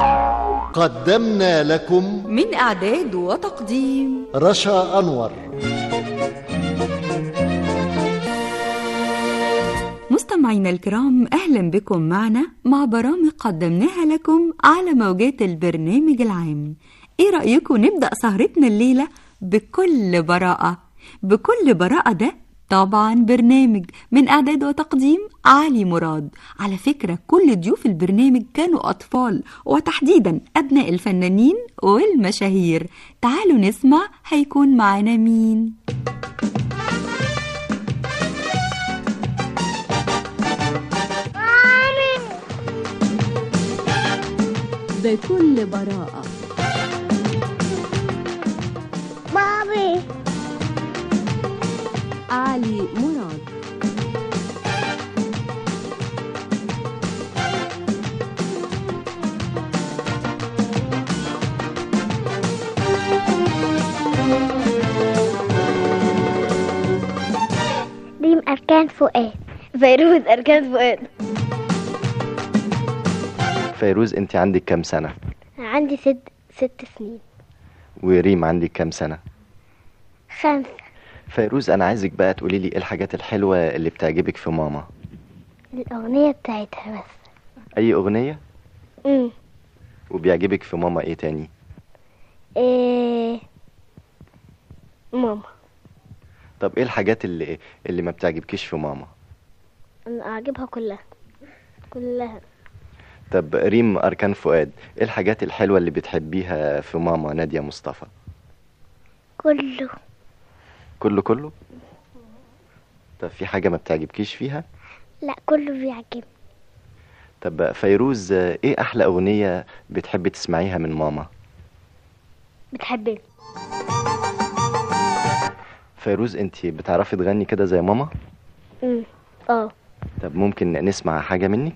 قدمنا لكم من إعداد وتقديم رشا أنور مستمعينا الكرام أهلا بكم معنا مع برامج قدمناها لكم على موجات البرنامج العام إيه رأيكم نبدأ سهرتنا الليلة بكل براءة بكل براءة ده طبعا برنامج من إعداد وتقديم علي مراد على فكرة كل ضيوف البرنامج كانوا أطفال وتحديدا أبناء الفنانين والمشاهير تعالوا نسمع هيكون معانا مين بكل براءة بابي علي مراد ريم أركان فؤاد فيروز أركان فؤاد فيروز انت عندك كام سنة عندي ست ست سنين وريم عندك كام سنة خمسة فيروز انا عايزك بقى تقولي لي ايه الحاجات الحلوة اللي بتعجبك في ماما الأغنية بتاعتها بس اي اغنية امم وبيعجبك في ماما ايه تاني إيه ماما طب ايه الحاجات اللي اللي ما بتعجبكيش في ماما أنا أعجبها كلها كلها طب ريم اركان فؤاد ايه الحاجات الحلوة اللي بتحبيها في ماما نادية مصطفى كله كله كله طب في حاجة ما بتعجبكيش فيها لا كله بيعجبني طب فيروز ايه احلى اغنية بتحبي تسمعيها من ماما بتحبني فيروز انت بتعرفي تغني كده زي ماما امم اه طب ممكن نسمع حاجة منك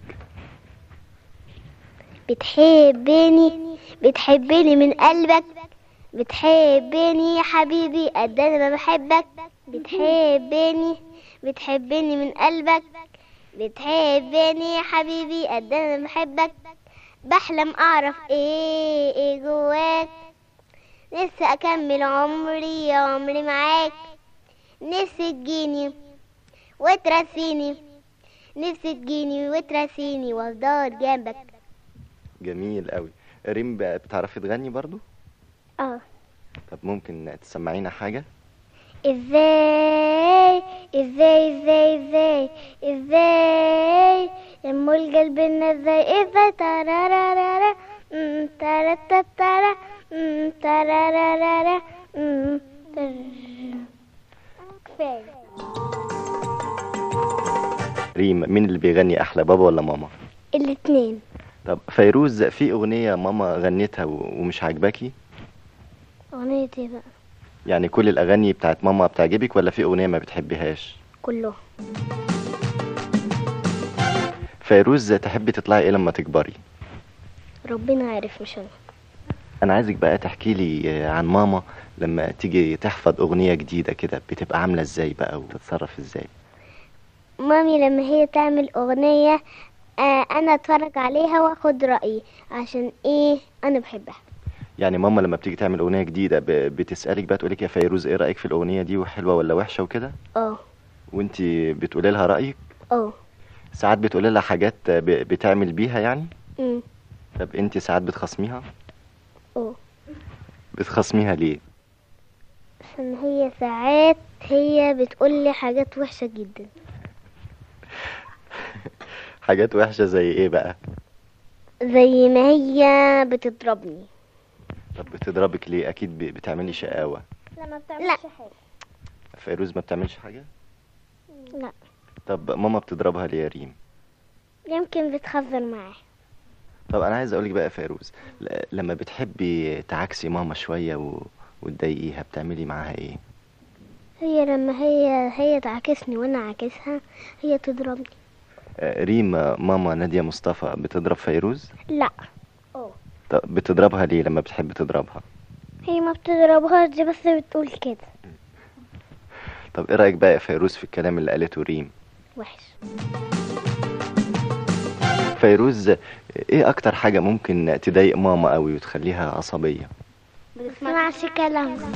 بتحبني بتحبني من قلبك بتحبني يا حبيبي قد انا ما بحبك بتحبني بتحبني من قلبك بتحبني يا حبيبي قد انا ما بحبك بحلم اعرف ايه ايه جواك نفسي اكمل عمري يا عمري معاك نفسي تجيني وترسيني نفسي تجيني وترسيني وافضل جنبك جميل قوي ريم بقى بتعرفي تغني برضو اه طب ممكن تسمعينا حاجة ازاي ازاي ازاي ازاي ازاي يمو القلب لنا ازاي ازاي ترارارارا أم، تاراتاتارا أم، ترارارارا أم، تر- كفاية ريم مين اللي بيغني احلى بابا ولا ماما الاتنين طب فيروز في اغنية ماما غنتها و- ومش عاجباكي أغنية ايه بقى يعني كل الاغاني بتاعت ماما بتعجبك ولا في اغنية ما بتحبيهاش كله فيروز تحبي تطلعي ايه لما تكبري ربنا عارف مش انا انا عايزك بقى تحكي لي عن ماما لما تيجي تحفظ اغنية جديدة كده بتبقى عاملة ازاي بقى وتتصرف ازاي مامي لما هي تعمل أغنية آه أنا أتفرج عليها وأخد رأيي عشان إيه أنا بحبها يعني ماما لما بتيجي تعمل اغنية جديدة ب- بتسألك بقى تقولك يا فيروز ايه رأيك في الاغنية دي وحلوة ولا وحشة وكده اه وانتي بتقولي لها رأيك اه ساعات بتقولي لها حاجات ب- بتعمل بيها يعني أمم، طب انتي ساعات بتخصميها اه بتخصميها ليه عشان هي ساعات هي بتقول لي حاجات وحشة جدا حاجات وحشة زي ايه بقى زي ما هي بتضربني طب بتضربك ليه اكيد ب- بتعملي شقاوة لا لا حاجة فيروز ما بتعملش حاجة لا طب ماما بتضربها ليه يا ريم يمكن بتخزن معاه طب انا عايز اقولك بقى يا فيروز ل- لما بتحبي تعاكسي ماما شوية و... وتضايقيها بتعملي معاها ايه هي لما هي هي تعاكسني وانا عاكسها هي تضربني آه، ريم آه، ماما نادية مصطفى بتضرب فيروز لا طب بتضربها ليه لما بتحب تضربها هي ما بتضربهاش دي بس بتقول كده طب ايه رأيك بقى يا فيروز في الكلام اللي قالته ريم وحش فيروز ايه اكتر حاجة ممكن تضايق ماما قوي وتخليها عصبية بتسمعش كلامها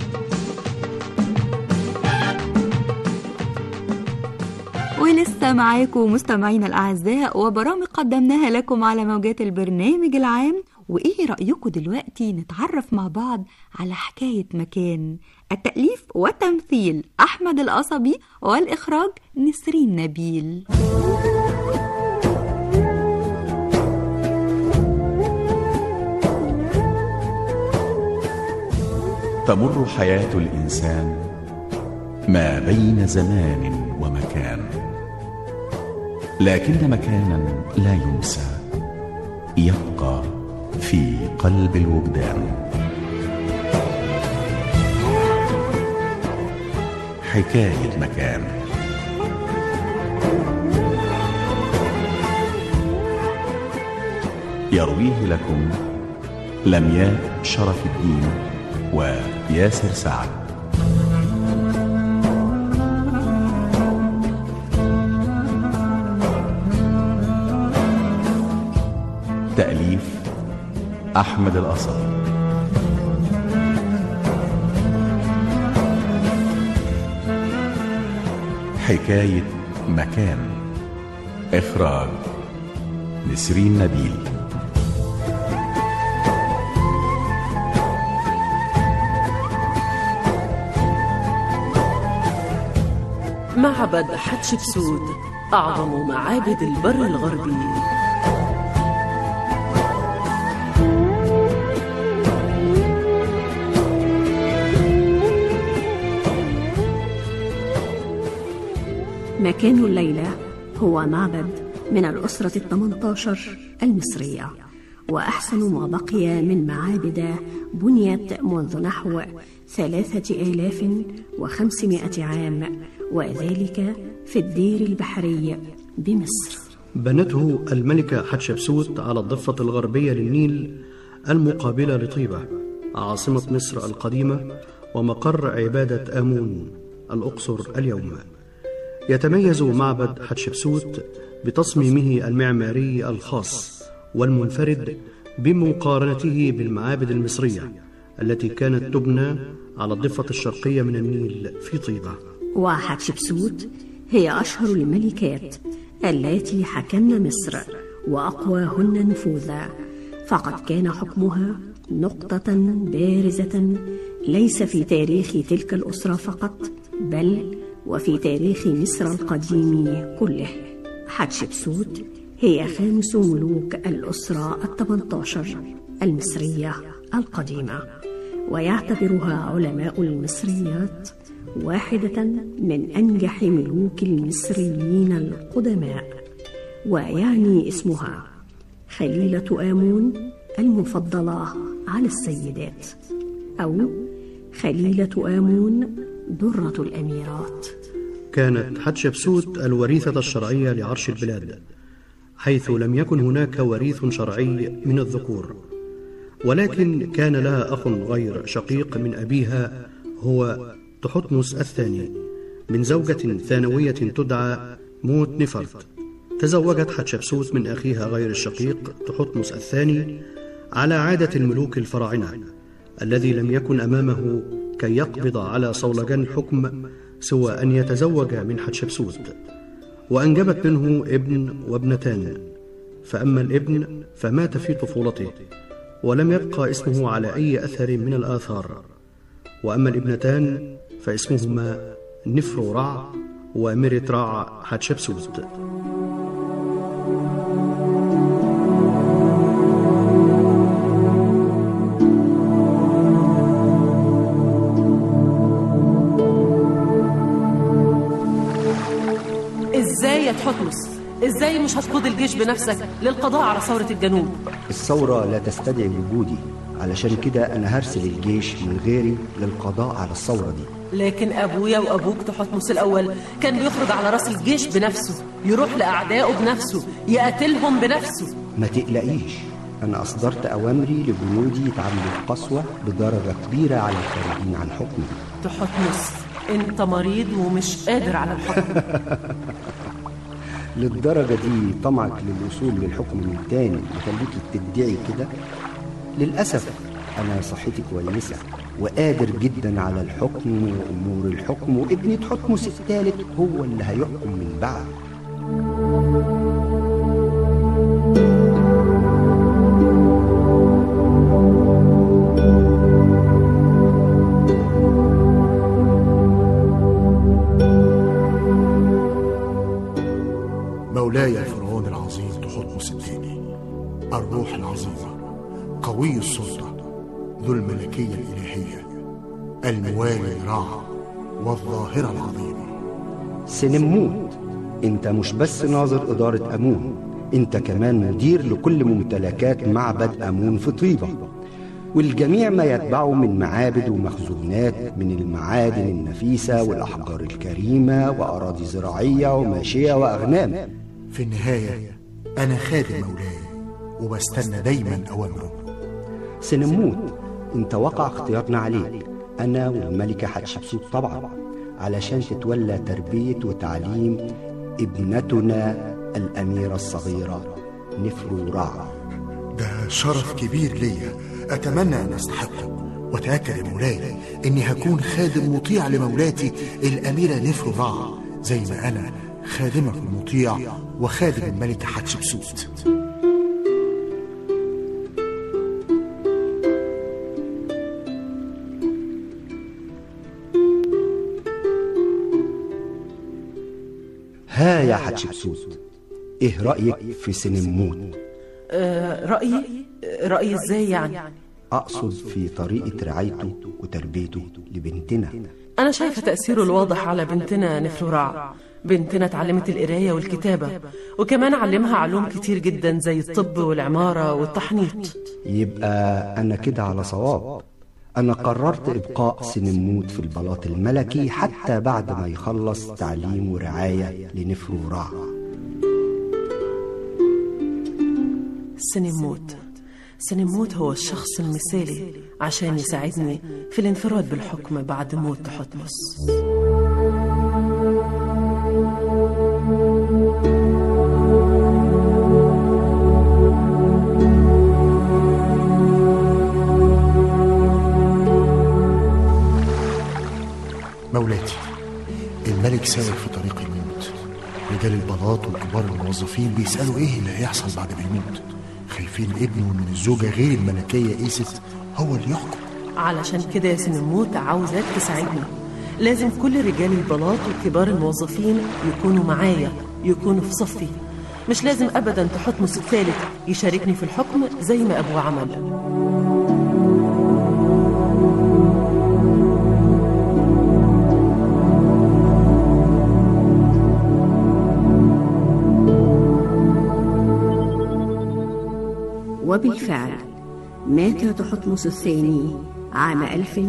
ولسه معاكم مستمعينا الأعزاء وبرامج قدمناها لكم على موجات البرنامج العام وإيه رأيكم دلوقتي نتعرف مع بعض على حكاية مكان التأليف والتمثيل أحمد القصبي والإخراج نسرين نبيل تمر حياة الإنسان ما بين زمان ومكان لكن مكانا لا ينسى يبقى في قلب الوجدان حكاية مكان يرويه لكم لمياء شرف الدين وياسر سعد تأليف أحمد الأصل حكاية مكان إخراج نسرين نبيل معبد حتشبسوت أعظم معابد البر الغربي مكان الليلة هو معبد من الأسرة الثمنتاشر المصرية وأحسن ما بقي من معابد بنيت منذ نحو ثلاثة آلاف وخمسمائة عام وذلك في الدير البحري بمصر بنته الملكة حتشبسوت على الضفة الغربية للنيل المقابلة لطيبة عاصمة مصر القديمة ومقر عبادة آمون الأقصر اليوم يتميز معبد حتشبسوت بتصميمه المعماري الخاص والمنفرد بمقارنته بالمعابد المصرية التي كانت تبنى على الضفة الشرقية من النيل في طيبة وحتشبسوت هي أشهر الملكات التي حكمن مصر وأقواهن نفوذا فقد كان حكمها نقطة بارزة ليس في تاريخ تلك الأسرة فقط بل وفي تاريخ مصر القديم كله حتشبسوت هي خامس ملوك الأسرة الثمنتاشر المصرية القديمة ويعتبرها علماء المصريات واحدة من أنجح ملوك المصريين القدماء ويعني اسمها خليلة آمون المفضلة على السيدات أو خليلة آمون درة الأميرات كانت حتشبسوت الوريثة الشرعية لعرش البلاد حيث لم يكن هناك وريث شرعي من الذكور ولكن كان لها أخ غير شقيق من أبيها هو تحتمس الثاني من زوجة ثانوية تدعى موت نفرت تزوجت حتشبسوت من أخيها غير الشقيق تحتمس الثاني على عادة الملوك الفراعنة الذي لم يكن أمامه كي يقبض على صولجان الحكم سوى أن يتزوج من حتشبسوت وأنجبت منه ابن وابنتان فأما الابن فمات في طفولته ولم يبقى اسمه على أي أثر من الآثار وأما الابنتان فاسمهما نفرو رع وميرت رع حتشبسوت ازاي يا تحتمس ازاي مش هتقود الجيش بنفسك للقضاء على ثورة الجنوب الثورة لا تستدعي وجودي علشان كده أنا هرسل الجيش من غيري للقضاء على الثورة دي لكن ابويا وابوك تحتمس الاول كان بيخرج على راس الجيش بنفسه يروح لاعدائه بنفسه يقاتلهم بنفسه ما تقلقيش أنا أصدرت أوامري لجنودي يتعاملوا بقسوة بدرجة كبيرة على الخارجين عن حكمي تحتمس انت مريض ومش قادر على الحكم للدرجة دي طمعك للوصول للحكم من تاني يخليك تدعي كده للأسف أنا صحتي كويسة وقادر جدا على الحكم وأمور الحكم وابني تحتمس الثالث هو اللي هيحكم من بعد مولاي الفرعون العظيم تحتمس الثاني الروح العظيمة قوي السلطة ذو الملكية الإلهية الموالي رع والظاهرة العظيمة سنموت انت مش بس ناظر إدارة أمون انت كمان مدير لكل ممتلكات معبد أمون في طيبة والجميع ما يتبعه من معابد ومخزونات من المعادن النفيسة والأحجار الكريمة وأراضي زراعية وماشية وأغنام في النهاية أنا خادم مولاي وبستنى دايما أوامره سنموت انت وقع اختيارنا عليك أنا والملكة حتشبسوت طبعا علشان تتولى تربية وتعليم ابنتنا الأميرة الصغيرة نفرو رع ده شرف كبير ليا أتمنى أن أستحقه وتأكد يا مولاي إني هكون خادم مطيع لمولاتي الأميرة نفرو رع زي ما أنا خادمك المطيع وخادم الملكة حتشبسوت ها يا حتشبسوت ايه رأيك في سنموت آه رأيي رأيي ازاي يعني أقصد في طريقة رعايته وتربيته لبنتنا أنا شايفة تأثيره الواضح على بنتنا نفرورع بنتنا اتعلمت القراية والكتابة وكمان علمها علوم كتير جدا زي الطب والعمارة والتحنيط يبقى أنا كده على صواب أنا قررت إبقاء سنموت في البلاط الملكي حتى بعد ما يخلص تعليم ورعاية لنفرو رع سنموت سنموت هو الشخص المثالي عشان يساعدني في الانفراد بالحكم بعد موت تحتمس مولاتي الملك ساير في طريق الموت رجال البلاط والكبار الموظفين بيسألوا ايه اللي هيحصل بعد ما يموت خايفين ابنه من الزوجة غير الملكية ايست هو اللي يحكم علشان كده يا سنموت عاوزاك تساعدني لازم كل رجال البلاط وكبار الموظفين يكونوا معايا يكونوا في صفي مش لازم ابدا تحتمس الثالث يشاركني في الحكم زي ما ابوه عمل وبالفعل مات تحتمس الثاني عام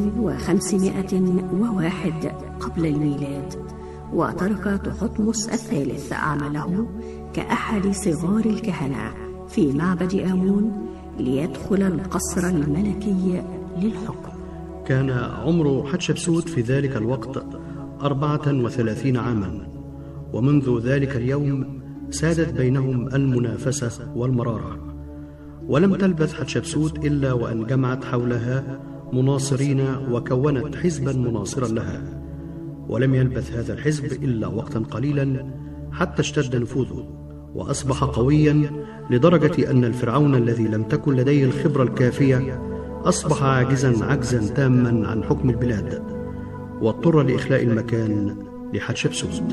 1501 قبل الميلاد وترك تحتمس الثالث عمله كأحد صغار الكهنة في معبد آمون ليدخل القصر الملكي للحكم كان عمر حتشبسوت في ذلك الوقت أربعة وثلاثين عاما ومنذ ذلك اليوم سادت بينهم المنافسة والمرارة ولم تلبث حتشبسوت إلا وأن جمعت حولها مناصرين وكونت حزبا مناصرا لها ولم يلبث هذا الحزب إلا وقتا قليلا حتى اشتد نفوذه وأصبح قويا لدرجة أن الفرعون الذي لم تكن لديه الخبرة الكافية أصبح عاجزا عجزا تاما عن حكم البلاد واضطر لإخلاء المكان لحتشبسوت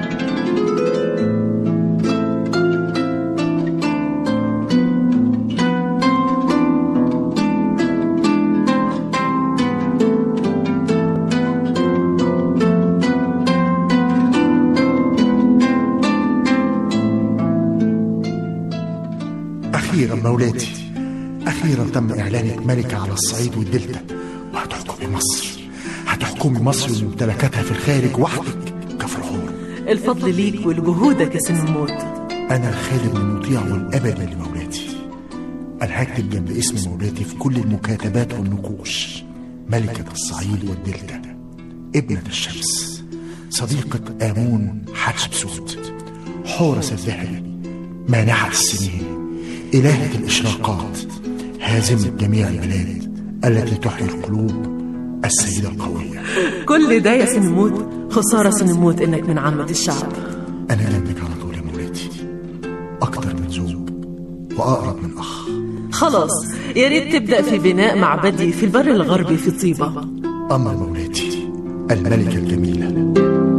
أخيرا مولاتي أخيرا تم إعلانك ملكة على الصعيد والدلتا وهتحكمي مصر هتحكمي مصر وممتلكاتها في الخارج وحدك كفرعون الفضل ليك ولجهودك يا سنموت أنا الخادم المطيع والأبدي لمولاتي أنا هكتب جنب اسم مولاتي في كل المكاتبات والنقوش ملكة الصعيد والدلتا ابنة الشمس صديقة آمون حتشبسوت حورس الذهبي مانحة السنين إلهة الإشراقات هازمة جميع البلاد التي تحيي القلوب السيدة القوية كل ده يا سنموت خسارة سنموت إنك من عامة الشعب أنا جنبك على طول يا مولاتي أكتر من زوج وأقرب من أخ خلاص يا ريت تبدأ في بناء معبدي في البر الغربي في طيبة أما مولاتي الملكة الجميلة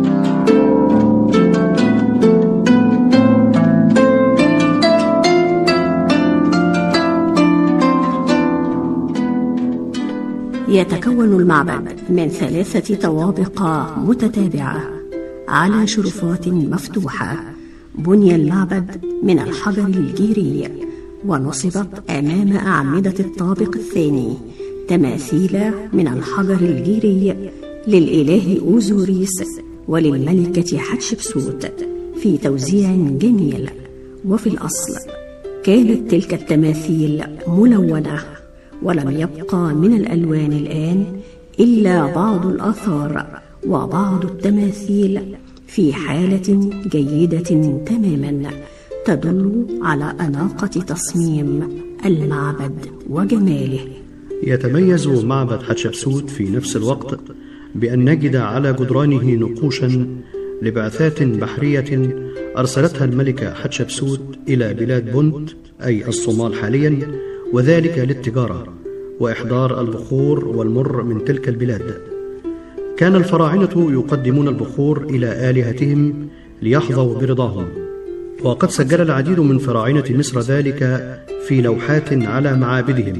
يتكون المعبد من ثلاثة طوابق متتابعة على شرفات مفتوحة بني المعبد من الحجر الجيري ونصبت أمام أعمدة الطابق الثاني تماثيل من الحجر الجيري للإله أوزوريس وللملكة حتشبسوت في توزيع جميل وفي الأصل كانت تلك التماثيل ملونة ولم يبقى من الألوان الآن إلا بعض الآثار وبعض التماثيل في حالة جيدة تماما تدل على أناقة تصميم المعبد وجماله يتميز معبد حتشبسوت في نفس الوقت بأن نجد على جدرانه نقوشا لبعثات بحرية أرسلتها الملكة حتشبسوت إلى بلاد بنت أي الصومال حاليا وذلك للتجارة وإحضار البخور والمر من تلك البلاد كان الفراعنة يقدمون البخور إلى آلهتهم ليحظوا برضاهم وقد سجل العديد من فراعنة مصر ذلك في لوحات على معابدهم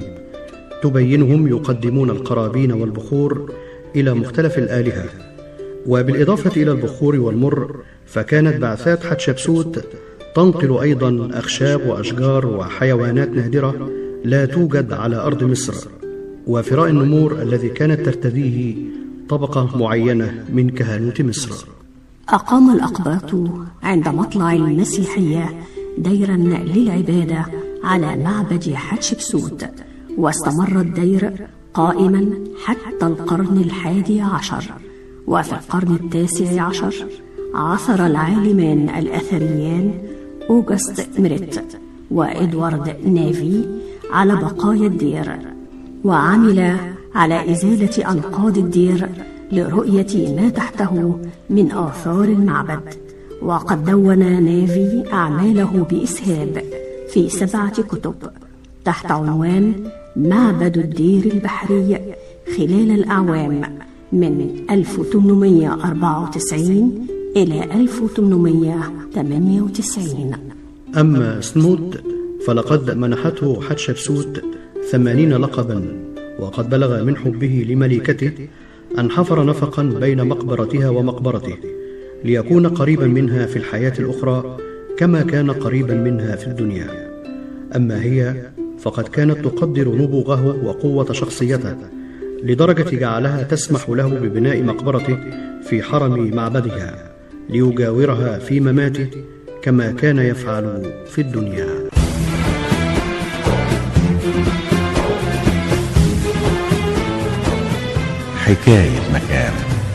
تبينهم يقدمون القرابين والبخور إلى مختلف الآلهة وبالإضافة إلى البخور والمر فكانت بعثات حتشبسوت تنقل أيضا أخشاب وأشجار وحيوانات نادرة لا توجد على أرض مصر وفراء النمور الذي كانت ترتديه طبقة معينة من كهنوت مصر أقام الأقباط عند مطلع المسيحية ديرا للعبادة على معبد حتشبسوت واستمر الدير قائما حتى القرن الحادي عشر وفي القرن التاسع عشر عثر العالمان الأثريان أوغست ميريت وإدوارد نافي على بقايا الدير وعمل على إزالة أنقاض الدير لرؤية ما تحته من آثار المعبد وقد دون نافي أعماله بإسهاب في سبعة كتب تحت عنوان معبد الدير البحري خلال الأعوام من 1894 إلى 1898 أما سنوت فلقد منحته حتشبسوت ثمانين لقبا وقد بلغ من حبه لملكته أن حفر نفقا بين مقبرتها ومقبرته ليكون قريبا منها في الحياة الأخرى كما كان قريبا منها في الدنيا أما هي فقد كانت تقدر نبوغه وقوة شخصيته لدرجة جعلها تسمح له ببناء مقبرته في حرم معبدها ليجاورها في مماته كما كان يفعل في الدنيا حكاية مكان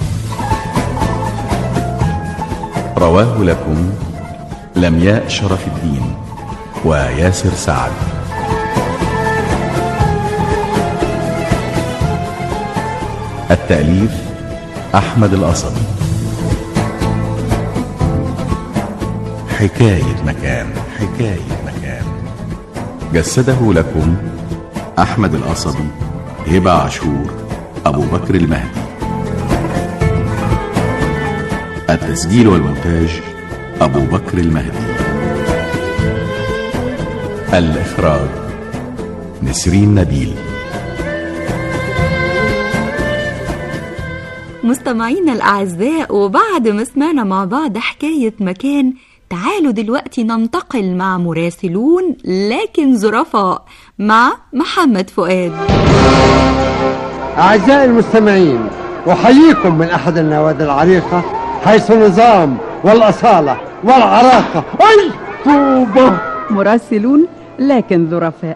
رواه لكم لمياء شرف الدين وياسر سعد التأليف أحمد الأصبي حكاية مكان حكاية مكان جسده لكم أحمد الأصبي هبة عاشور أبو بكر المهدي التسجيل والمونتاج أبو بكر المهدي الإخراج نسرين نبيل مستمعينا الأعزاء وبعد ما سمعنا مع بعض حكاية مكان تعالوا دلوقتي ننتقل مع مراسلون لكن ظرفاء مع محمد فؤاد أعزائي المستمعين أحييكم من أحد النوادي العريقة حيث النظام والأصالة والعراقة أي طوبة مراسلون لكن ظرفاء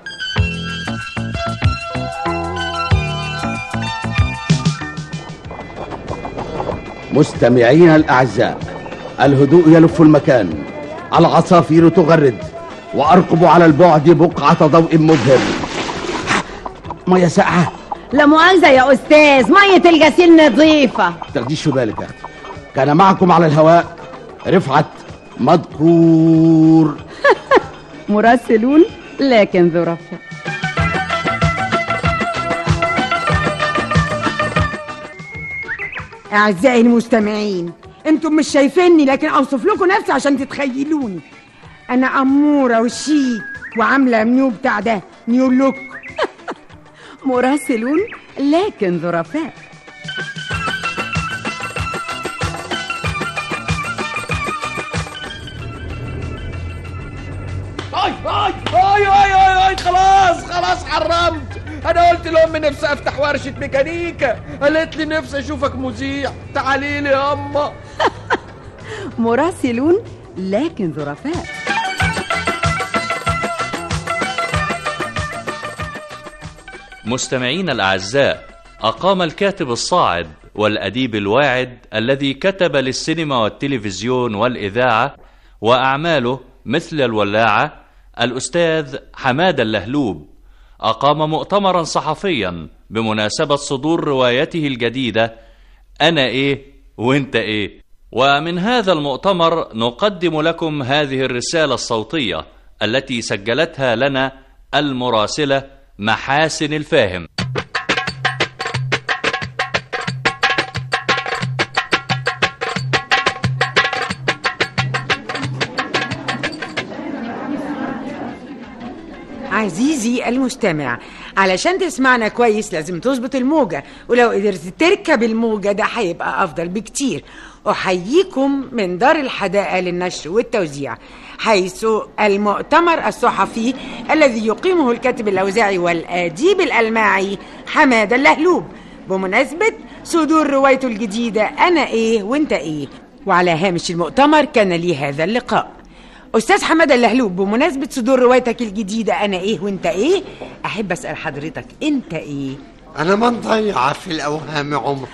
مستمعينا الأعزاء الهدوء يلف المكان العصافير تغرد وأرقب على البعد بقعة ضوء مبهر مية ساقعة لا مؤاخذة يا أستاذ مية الغسيل نظيفة تاخديش في بالك يا أختي كان معكم على الهواء رفعت مذكور مراسلون لكن ظرفاء أعزائي المستمعين انتم مش شايفيني لكن اوصف لكم نفسي عشان تتخيلوني انا اموره وشيك وعامله منيو بتاع ده نيو لوك مراسلون لكن ظرفاء اي اي اي اي اي, أي خلاص خلاص حرمت انا قلت لامي نفسي افتح ورشه ميكانيكا قالت لي نفسي اشوفك مذيع تعالي لي يا اما مراسلون لكن ظرفاء مستمعين الأعزاء أقام الكاتب الصاعد والأديب الواعد الذي كتب للسينما والتلفزيون والإذاعة وأعماله مثل الولاعة الأستاذ حماد اللهلوب أقام مؤتمرا صحفيا بمناسبة صدور روايته الجديدة أنا إيه وإنت إيه ومن هذا المؤتمر نقدم لكم هذه الرسالة الصوتية التي سجلتها لنا المراسلة محاسن الفاهم عزيزي المستمع علشان تسمعنا كويس لازم تظبط الموجة ولو قدرت تركب الموجة ده هيبقى أفضل بكتير أحييكم من دار الحدائق للنشر والتوزيع حيث المؤتمر الصحفي الذي يقيمه الكاتب الأوزاعي والأديب الألماعي حماد اللهلوب بمناسبة صدور روايته الجديدة أنا إيه وإنت إيه وعلى هامش المؤتمر كان لي هذا اللقاء أستاذ حماد اللهلوب بمناسبة صدور روايتك الجديدة أنا إيه وإنت إيه أحب أسأل حضرتك أنت إيه أنا ما مضيعة في الأوهام عمر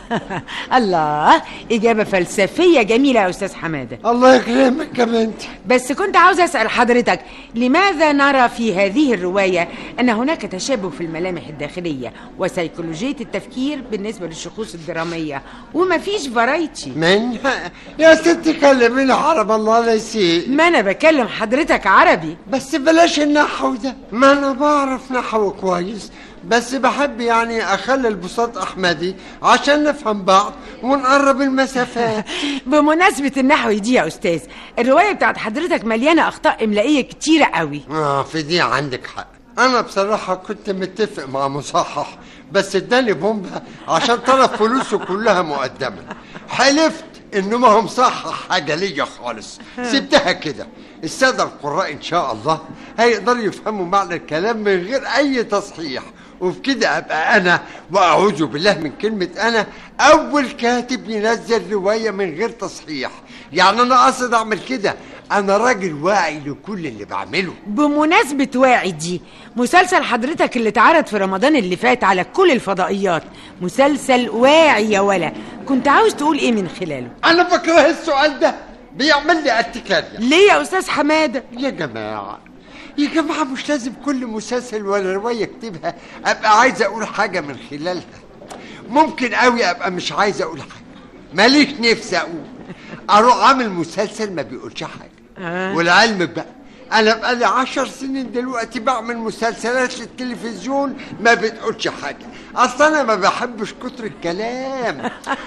الله إجابة فلسفية جميلة يا أستاذ حمادة الله يكرمك يا بنتي بس كنت عاوز أسأل حضرتك لماذا نرى في هذه الرواية أن هناك تشابه في الملامح الداخلية وسيكولوجية التفكير بالنسبة للشخوص الدرامية ومفيش فرايتي من يا ستي كلميني عرب الله لا يسيء ما أنا بكلم حضرتك عربي بس بلاش النحو ده ما أنا بعرف نحو كويس بس بحب يعني اخلي البساط احمدي عشان نفهم بعض ونقرب المسافات بمناسبة النحو دي يا أستاذ الرواية بتاعت حضرتك مليانة أخطاء إملائية كتيرة قوي اه في دي عندك حق انا بصراحة كنت متفق مع مصحح بس اداني بومبا عشان طلب فلوسه كلها مقدمة حلفت انه ما هو مصحح حاجة ليا خالص سبتها كده السادة القراء ان شاء الله هيقدروا يفهموا معنى الكلام من غير اي تصحيح وبكده ابقى انا واعوذ بالله من كلمه انا اول كاتب ينزل روايه من غير تصحيح يعني انا قصد اعمل كده انا راجل واعي لكل اللي بعمله بمناسبة واعي دي مسلسل حضرتك اللي اتعرض في رمضان اللي فات على كل الفضائيات مسلسل واعي يا ولا كنت عاوز تقول ايه من خلاله انا بكره السؤال ده بيعمل لي ارتكاريا ليه يا استاذ حماده يا جماعه يا جماعة مش لازم كل مسلسل ولا رواية اكتبها ابقى عايز اقول حاجة من خلالها ممكن قوي ابقى مش عايز اقول حاجة ماليش نفسي اقول اروح عامل مسلسل ما بيقولش حاجة آه. ولعلمك بقى انا بقالي عشر سنين دلوقتي بعمل مسلسلات للتلفزيون ما بتقولش حاجة اصل انا ما بحبش كتر الكلام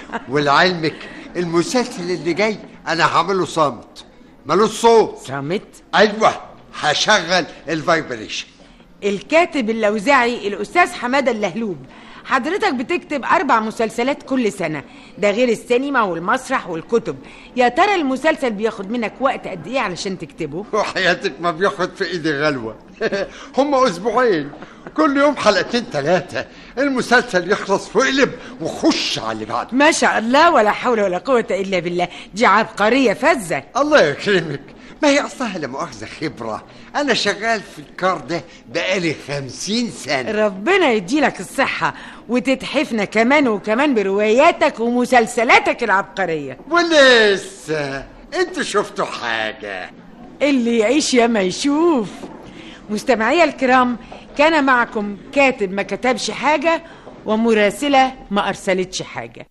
ولعلمك المسلسل اللي جاي انا هعمله صامت ملوش صوت صامت ايوه هشغل الفايبريشن الكاتب اللوزعي الأستاذ حمادة اللهلوب حضرتك بتكتب أربع مسلسلات كل سنة ده غير السينما والمسرح والكتب يا ترى المسلسل بياخد منك وقت قد إيه علشان تكتبه؟ وحياتك ما بياخد في إيدي غلوة هم أسبوعين كل يوم حلقتين ثلاثة المسلسل يخلص ويقلب وخش على اللي بعده ما شاء الله ولا حول ولا قوة إلا بالله دي عبقرية فزة الله يكرمك ما هي أصلها لا مؤاخذة خبرة أنا شغال في الكار ده بقالي خمسين سنة ربنا يديلك الصحة وتتحفنا كمان وكمان برواياتك ومسلسلاتك العبقرية ولسه انتوا شفتوا حاجة اللي يعيش يا ما يشوف مستمعي الكرام كان معكم كاتب ما كتبش حاجة ومراسلة ما أرسلتش حاجة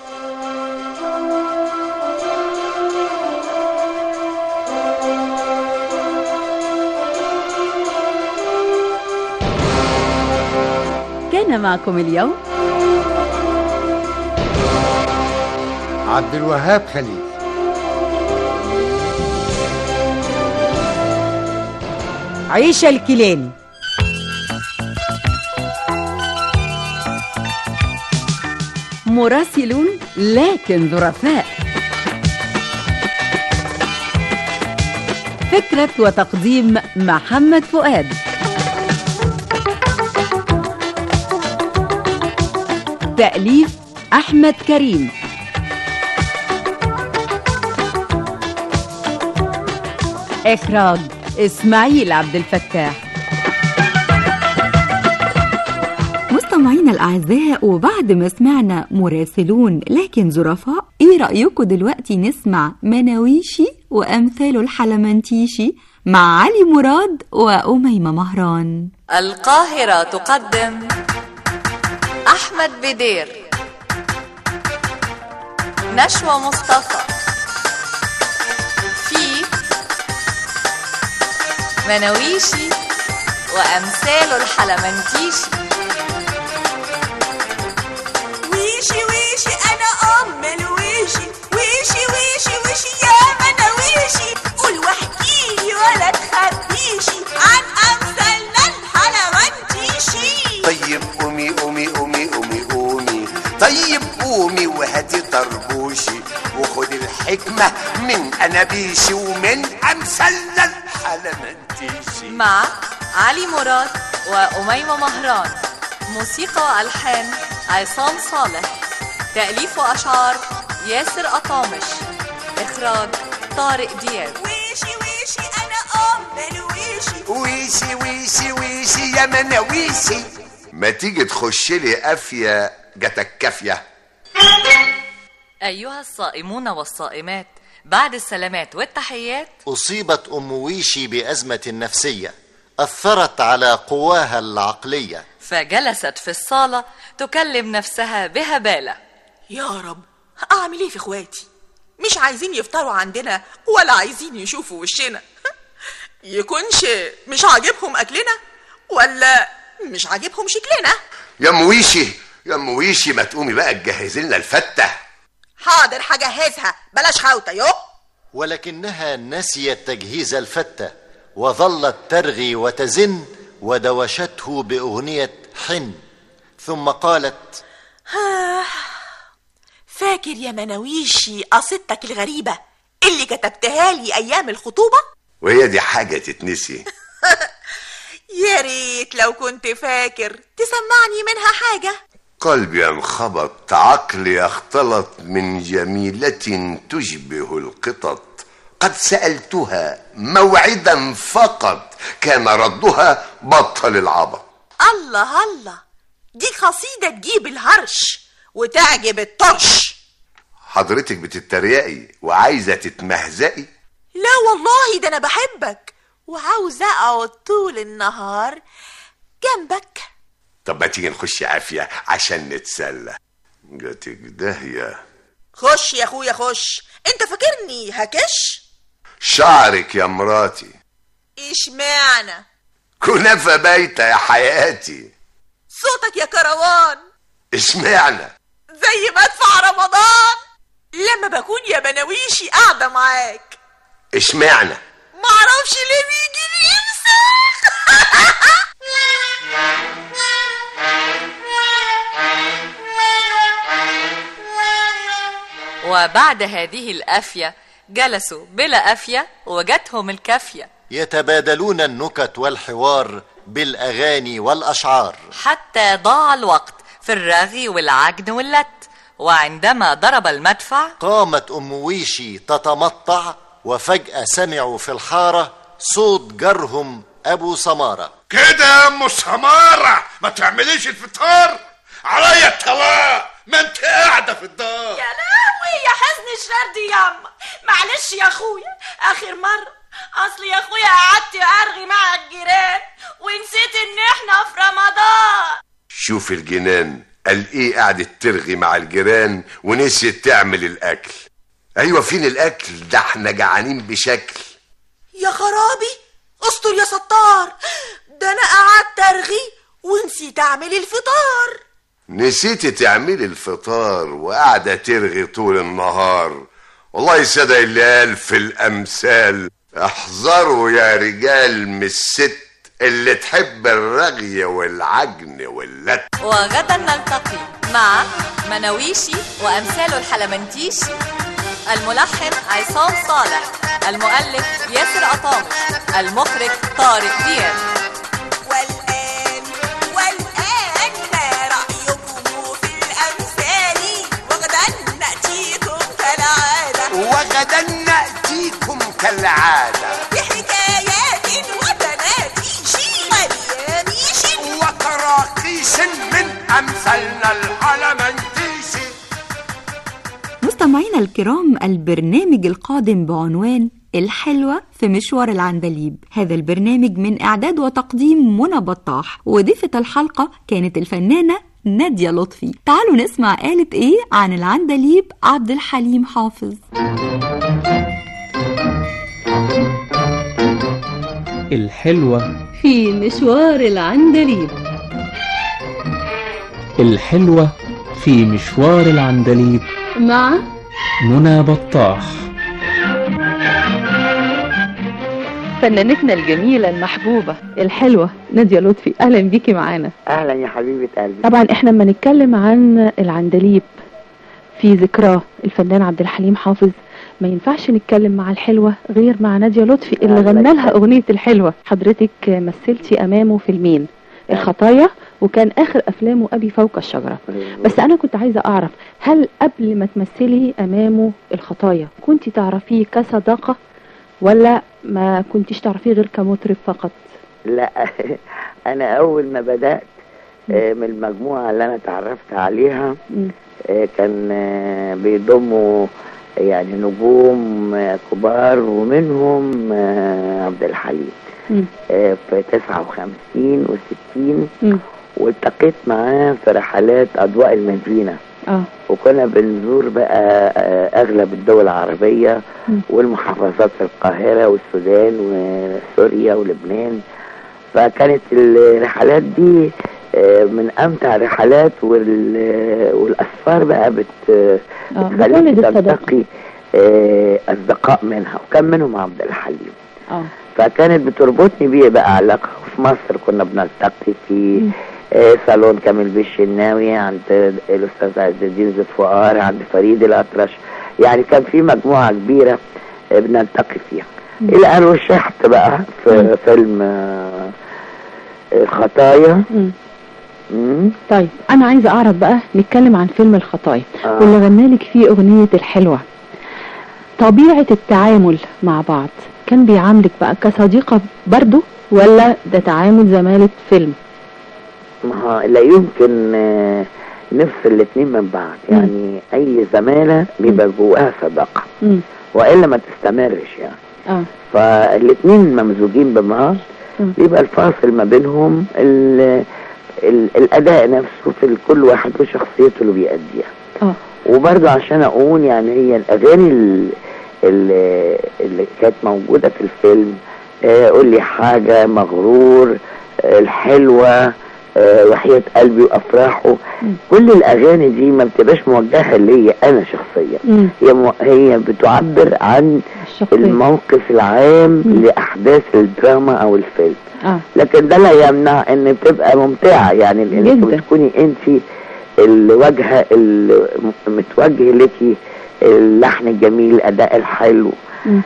كان معكم اليوم عبد الوهاب خليل عيشة الكيلاني مراسلون لكن ظرفاء فكرة وتقديم محمد فؤاد تأليف أحمد كريم إخراج إسماعيل عبد الفتاح مستمعينا الأعزاء وبعد ما سمعنا مراسلون لكن ظرفاء إيه رأيكم دلوقتي نسمع مناويشي وأمثال الحلمنتيشي مع علي مراد وأميمة مهران القاهرة تقدم أحمد بدير نشوى مصطفى في مناويشي وأمثال الحلمنتيشي ويشي ويشي انا ام الويشي ويشي ويشي ويشي يا مناويشي قول واحكيلي ولا تخبيشي عن امثالنا الحلوانتيشي طيب قومي قومي قومي قومي قومي طيب قومي وهاتي طربوشي وخد الحكمة من أنابيشي ومن أمثالنا الحلمنتيشي مع علي مراد وأميمة مهران موسيقى وألحان عصام صالح تأليف وأشعار ياسر أطامش إخراج طارق دياب ويشي ويشي انا ام الويشي ويشي ويشي ويشي يا مناويشي ما تيجي تخش لي قافية جاتك كافية أيها الصائمون والصائمات بعد السلامات والتحيات أصيبت أم ويشي بأزمة نفسية أثرت على قواها العقلية فجلست في الصالة تكلم نفسها بهبالة يا رب اعمل ايه في اخواتي مش عايزين يفطروا عندنا ولا عايزين يشوفوا وشنا يكونش مش عاجبهم اكلنا ولا مش عاجبهم شكلنا يا مويشي يا مويشي ما تقومي بقى تجهزي لنا الفتة حاضر هجهزها بلاش خوته يو ولكنها نسيت تجهيز الفتة وظلت ترغي وتزن ودوشته بأغنية حن ثم قالت فاكر يا مناويشي قصيدتك الغريبة اللي كتبتها لي أيام الخطوبة؟ وهي دي حاجة تتنسي يا ريت لو كنت فاكر تسمعني منها حاجة قلبي انخبط عقلي اختلط من جميلة تشبه القطط قد سألتها موعدا فقط كان ردها بطل العبط الله الله دي قصيدة تجيب الهرش وتعجب الطرش حضرتك بتتريقي وعايزة تتمهزقي لا والله ده أنا بحبك وعاوزة أقعد طول النهار جنبك طب ما تيجي نخش عافية عشان نتسلى جاتك داهية خش يا أخويا خش أنت فاكرني هكش؟ شعرك يا مراتي اشمعنى كنافة بايتة يا حياتي صوتك يا كروان اشمعنى زي مدفع رمضان لما بكون يا بناويشي قاعدة معاك اشمعنى معرفش ليه بيجي لي وبعد هذه الأفية جلسوا بلا أفية وجتهم الكافية يتبادلون النكت والحوار بالأغاني والأشعار حتى ضاع الوقت في الرغي والعجن واللت وعندما ضرب المدفع قامت أم ويشي تتمطع وفجأة سمعوا في الحارة صوت جرهم أبو سمارة كده يا ام سمارة ما تعمليش الفطار عليا الطلاق ما انت قاعدة في الدار يا لهوي يا حزن الشر دي ياما معلش يا اخويا اخر مرة اصل يا اخويا قعدت ارغي مع الجيران ونسيت ان احنا في رمضان شوف الجنان قال ايه قعدت ترغي مع الجيران ونسيت تعمل الاكل ايوه فين الاكل ده احنا جعانين بشكل يا خرابي استر يا ستار ده انا قعدت ارغي ونسيت اعمل الفطار نسيتي تعملي الفطار وقاعدة ترغي طول النهار والله صدق اللي قال في الأمثال احذروا يا رجال من الست اللي تحب الرغي والعجن واللت وغدا نلتقي مع مناويشي وأمثال الحلمنتيشي الملحن عصام صالح المؤلف ياسر قطامش المخرج طارق دياب والآن والآن ما رأيكم في الأمثال وغدا نأتيكم كالعادة وغدا نأتيكم كالعادة بحكايات وتناتيش ورياميش وتراقيش من أمثالنا الحلمنتيشي مستمعينا الكرام البرنامج القادم بعنوان الحلوة في مشوار العندليب هذا البرنامج من إعداد وتقديم منى بطاح وضيفة الحلقة كانت الفنانة نادية لطفي تعالوا نسمع قالت إيه عن العندليب عبد الحليم حافظ الحلوة في مشوار العندليب الحلوة في مشوار العندليب مع منى بطاح فنانتنا الجميلة المحبوبة الحلوة نادية لطفي أهلا بيكي معانا اهلا يا حبيبه قلبي طبعا احنا لما نتكلم عن العندليب في ذكراه الفنان عبد الحليم حافظ ما ينفعش نتكلم مع الحلوة غير مع نادية لطفي اللي الله غنى لها يخليك. أغنية الحلوة حضرتك مثلتي أمامه فيلمين الخطايا وكان آخر أفلامه أبي فوق الشجرة بس أنا كنت عايزة أعرف هل قبل ما تمثلي أمامه الخطايا كنت تعرفيه كصداقة ولا ما كنتيش تعرفيه غير كمطرب فقط لا انا اول ما بدات آه، من المجموعه اللي انا اتعرفت عليها مم. آه، كان آه، بيضموا يعني نجوم آه، كبار ومنهم آه، عبد الحليم مم. آه، في 59 و60 مم. والتقيت معاه في رحلات اضواء المدينه اه وكنا بنزور بقى آه، اغلب الدول العربيه مم. والمحافظات في القاهره والسودان وسوريا ولبنان فكانت الرحلات دي آه، من امتع الرحلات وال- والاسفار بقى بت اه بتخليك بتولد الصداقة تلتقي آه، اصدقاء منها وكان منهم عبد الحليم اه فكانت بتربطني بيه بقى علاقة في مصر كنا بنلتقي في آه، صالون كامل بيه الشناوي عند الأستاذ عز الدين زفوار عند فريد الأطرش يعني كان في مجموعة كبيرة آه، بنلتقي فيها إلى أن وشحت بقى في فيلم آه، الخطايا مم. مم. طيب انا عايزه اعرف بقى نتكلم عن فيلم الخطايا آه. واللي غنالك فيه اغنيه الحلوه طبيعه التعامل مع بعض كان بيعاملك بقى كصديقه برضه ولا ده تعامل زماله فيلم ما هو لا يمكن آه، نفصل الاتنين من بعض يعني أي زمالة بيبقى جواها صداقة مم. وإلا ما تستمرش يعني اه فالاثنين ممزوجين ببعض مم. بيبقى الفاصل ما بينهم ال ال الاداء نفسه في كل واحد وشخصيته اللي بيأديها اه وبرضه عشان اقول يعني هي الاغاني ال- ال- اللي كانت موجوده في الفيلم آه، قول لي حاجه مغرور آه، الحلوه آه، وحياة قلبي وافراحه كل الاغاني دي ما بتبقاش موجهه ليا انا شخصيا مم. هي مو- هي بتعبر عن الموقف العام لاحداث الدراما او الفيلم اه لكن ده لا يمنع ان بتبقى ممتعه يعني لانك جدا. بتكوني انت الواجهه المتوجه لك اللحن الجميل الاداء الحلو مم.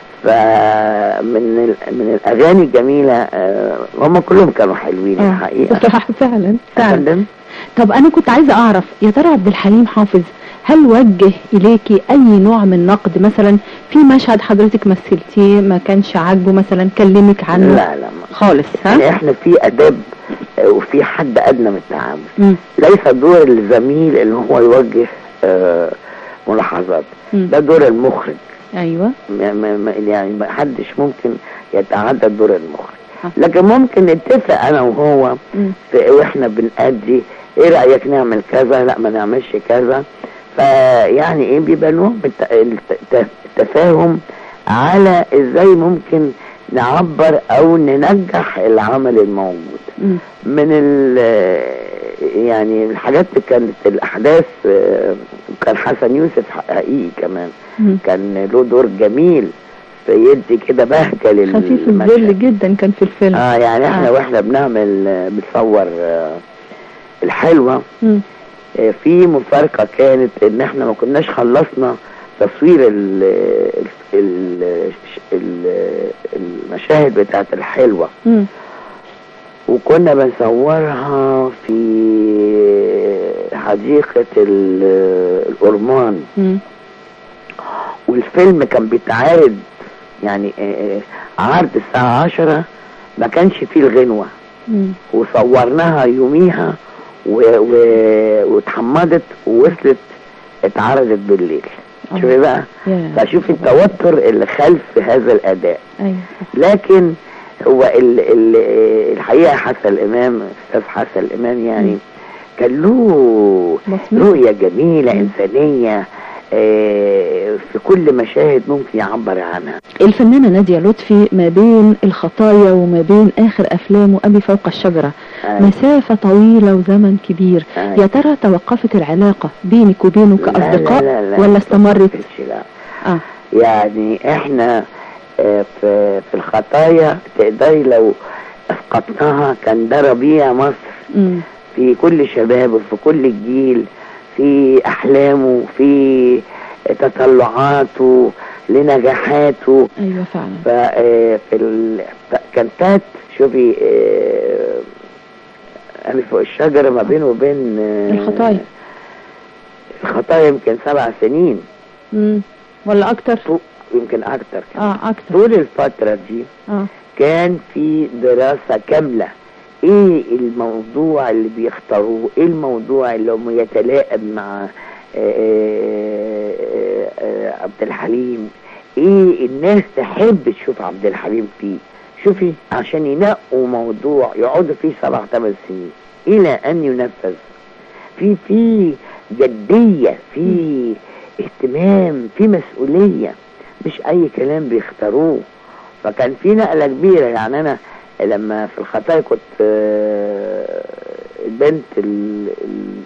فمن ال- من الاغاني الجميله آه، هم كلهم كانوا حلوين اه الحقيقه صح فعلا فعلا فندم؟ طب انا كنت عايزه اعرف يا ترى عبد الحليم حافظ هل وجه اليكي اي نوع من نقد مثلا في مشهد حضرتك مثلتيه ما كانش عاجبه مثلا كلمك عنه لا لا ما. خالص يعني ها احنا في اداب آه، وفي حد ادنى من التعامل مم. ليس دور الزميل ان هو يوجه آه، ملاحظات مم. ده دور المخرج ايوه ما ما ما- يعني ما حدش ممكن يتعدى دور المخرج لكن ممكن نتفق انا وهو مم. في واحنا بنأدي ايه رأيك نعمل كذا لا ما نعملش كذا فيعني ايه بيبقى نوع من الت- الت- التفاهم على ازاي ممكن نعبر او ننجح العمل الموجود مم. من ال يعني الحاجات اللي كانت الاحداث آه، كان حسن يوسف حقيقي كمان مم. كان له دور جميل فيدي كده بهجه لل خفيف الظل جدا كان في الفيلم اه يعني احنا آه. واحنا بنعمل آه، بنصور آه، الحلوه مم. آه، في مفارقه كانت ان احنا ما كناش خلصنا تصوير ال ال ال المشاهد بتاعت الحلوه مم. وكنا بنصورها في حديقة ال- الأورمان مم. والفيلم كان بيتعرض يعني آه، آه، عرض الساعة عشرة ما كانش فيه الغنوة مم. وصورناها يوميها و... و... واتحمضت ووصلت اتعرضت بالليل شوفي بقى يا. فشوفي التوتر اللي خلف هذا الأداء ايوه لكن هو ال ال الحقيقه حسن الامام استاذ حسن الامام يعني كان له رؤيه جميله انسانيه آه، في كل مشاهد ممكن يعبر عنها الفنانة نادية لطفي ما بين الخطايا وما بين آخر أفلامه أبي فوق الشجرة أيوة. مسافة طويلة وزمن كبير أيوة. يا ترى توقفت العلاقة بينك وبينه كأصدقاء لا لا لا ولا استمرت؟ لا آه. يعني احنا آه، في في الخطايا تقدري لو اسقطناها كان ده ربيع مصر مم. في كل شبابه في كل جيل في احلامه في تطلعاته لنجاحاته أيوة فعلا ف آه، في ال... ف- كان فات شوفي آه، أنا فوق الشجرة ما بينه وبين آه، الخطايا الخطايا يمكن سبع سنين مم. ولا أكتر؟ يمكن أكتر اه أكتر طول الفترة دي اه كان في دراسة كاملة ايه الموضوع اللي بيختاروه ايه الموضوع اللي هم يتلائم مع آه، آه، آه، عبد الحليم ايه الناس تحب تشوف عبد الحليم فيه شوفي عشان ينقوا موضوع يقعدوا فيه سبع ثمان سنين الى ان ينفذ في في جدية في اهتمام في مسؤولية مش اي كلام بيختاروه فكان في نقلة كبيرة يعني انا لما في الخطايا كنت آه، البنت ال ال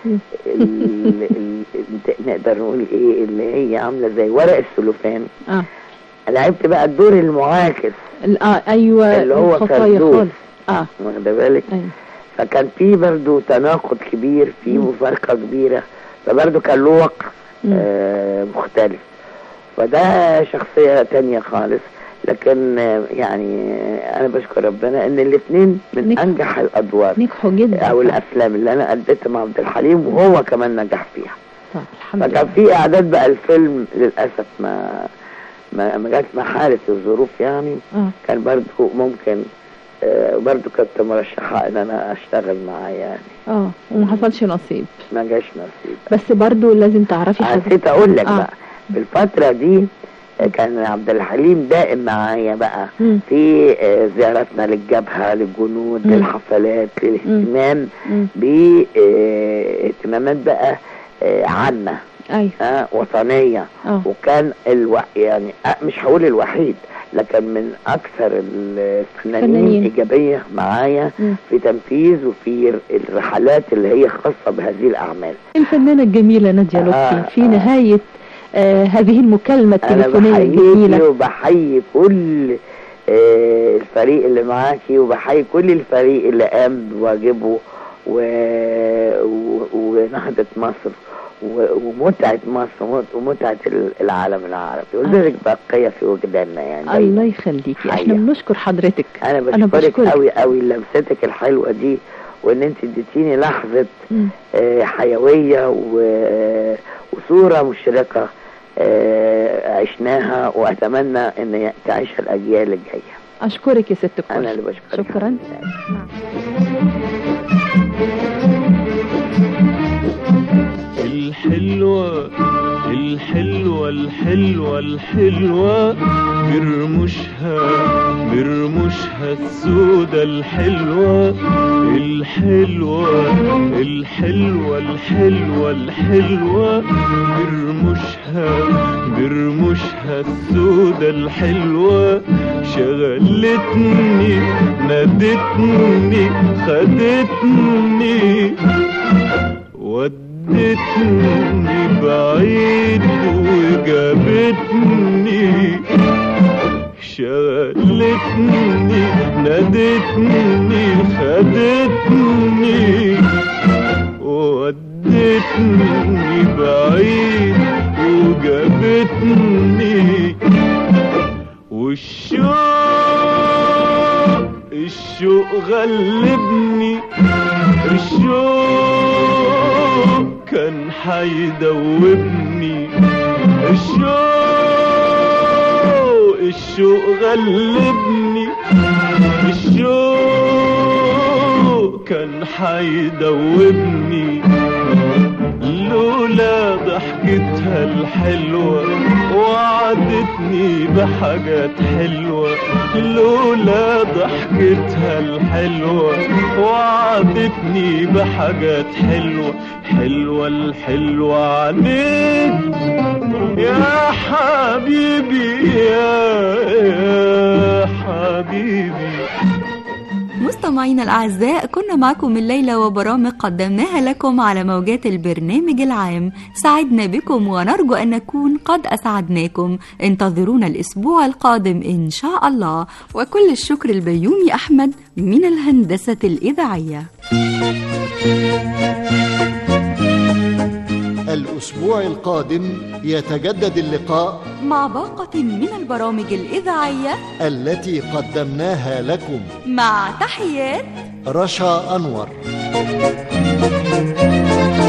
ال- ال- ال- نقدر نقول ايه اللي هي عاملة زي ورق السلوفان اه لعبت بقى الدور المعاكس ال- اه ايوه اللي هو الخطايا كردوس. خالص اه واخده بالك أيوة. فكان في برضو تناقض كبير في مفارقة كبيرة فبرضو كان له وقع آه مختلف فده شخصية تانية خالص لكن آه، يعني آه، انا بشكر ربنا ان الاثنين من نجحوا. انجح الادوار نجحوا جدا او الافلام اللي انا اديتها مع عبد الحليم وهو كمان نجح فيها طب الحمد فكان لله في اعداد بقى الفيلم للاسف ما ما ما جاتش مع حالة الظروف يعني اه كان برضو ممكن آه، برضو كنت مرشحة ان انا اشتغل معاه يعني اه وما حصلش نصيب ما جاش نصيب بس برضو لازم تعرفي حاجة نسيت اقول لك آه. بقى في الفترة دي آه، كان عبد الحليم دائم معايا بقى مم. في آه، زياراتنا للجبهة للجنود مم. للحفلات للاهتمام مم. باهتمامات بقى آه، عامة ايوه آه، وطنية اه وكان الو... يعني آه، مش هقول الوحيد لكن من اكثر الفنانين فنانين. ايجابيه معايا مم. في تنفيذ وفي الرحلات اللي هي خاصه بهذه الاعمال الفنانة الجميلة نادية آه، لطفي في نهاية آه هذه المكالمة انا التليفونية بحييكي الجميلة وبحيي كل آه، الفريق اللي معاكي وبحيي كل الفريق اللي قام بواجبه و... و... ونهضة مصر و... ومتعة مصر ومت- ومتعة ال- العالم العربي ولذلك باقية في وجداننا يعني دايماً. الله يخليكي احنا حقيقة. بنشكر حضرتك انا بشكرك قوي قوي لمستك الحلوه دي وان انت اديتيني لحظه مم. آه، حيويه و- وصوره مشرقه آه، عشناها واتمنى ان تعيشها الاجيال الجايه اشكرك يا ست الكل انا اللي بشكرك شكرا الحلوة الحلوة الحلوة الحلوة برمشها برمشها السودة الحلوة الحلوة الحلوة الحلوة الحلوة برمشها برمشها السودة الحلوة شغلتني نادتني خدتني ودتني بعيد وجابتني شغلتني نادتني خدتني ودتني بعيد وجابتني والشوق الشوق غلبني الشوق كان حيدوبني الشوق الشوق غلبني الشوق كان حيدوبني لولا ضحكتها الحلوة وعدتني بحاجات حلوة لولا ضحكتها الحلوة وعدتني بحاجات حلوة حلوة الحلوة عليك يا حبيبي يا, يا حبيبي مستمعينا الأعزاء كنا معكم الليلة وبرامج قدمناها لكم على موجات البرنامج العام سعدنا بكم ونرجو أن نكون قد أسعدناكم انتظرونا الأسبوع القادم إن شاء الله وكل الشكر البيومي أحمد من الهندسة الإذاعية الأسبوع القادم يتجدد اللقاء مع باقة من البرامج الإذاعية التي قدمناها لكم مع تحيات رشا أنور